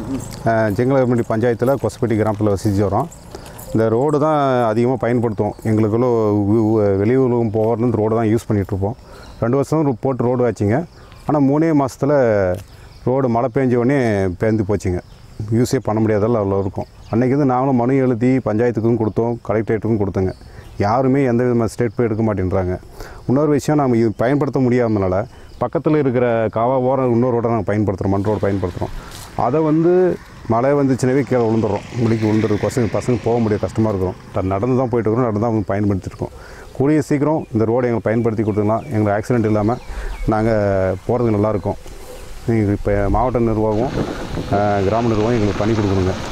செங்கலமண்டி பஞ்சாயத்தில் கொசப்பட்டி கிராமத்தில் வசிச்சு வரோம் இந்த ரோடு தான் அதிகமாக பயன்படுத்துவோம் எங்களுக்குள்ள உ- உ- வெளியூருக்கும் போகிறது இந்த ரோடு தான் யூஸ் பண்ணிகிட்ருப்போம் ரெண்டு வருஷம் போட்டு ரோடு ஆச்சுங்க ஆனால் மூணே மாதத்தில் ரோடு மழை பெஞ்ச உடனே பேர்ந்து போச்சுங்க யூஸே பண்ண முடியாதெல்லாம் அவ்வளோ இருக்கும் அன்றைக்கி வந்து நாங்களும் மனு எழுதி பஞ்சாயத்துக்கும் கொடுத்தோம் கலெக்டரேட்டுக்கும் கொடுத்தோங்க யாருமே எந்த விதமான ஸ்டேட் போய் எடுக்க மாட்டேன்றாங்க இன்னொரு விஷயம் நம்ம இது பயன்படுத்த முடியாதனால பக்கத்தில் இருக்கிற காவா ஓரம் இன்னொரு ரோட்டை நாங்கள் பயன்படுத்துகிறோம் மண் ரோடு பயன்படுத்துகிறோம் அதை வந்து மழை வந்துச்சுனாவே கீழே விழுந்துடுறோம் முடிக்கு விழுந்துரு பசங்க பசங்க போக முடியாது கஷ்டமாக இருக்கிறோம் த- நடந்து தான் போயிட்டு இருக்கிறோம் நடந்து தான் அவங்க பயன்படுத்திருக்கோம் கூடிய சீக்கிரம் இந்த ரோடை எங்களுக்கு பயன்படுத்தி கொடுத்துக்கலாம் எங்களுக்கு ஆக்சிடென்ட் இல்லாமல் நாங்கள் போகிறதுக்கு நல்லாயிருக்கும் நீங்கள் இப்போ மாவட்ட நிர்வாகம் அஹ், கிராம நிர்வாகம் எங்களுக்கு பண்ணி கொடுக்கணுங்க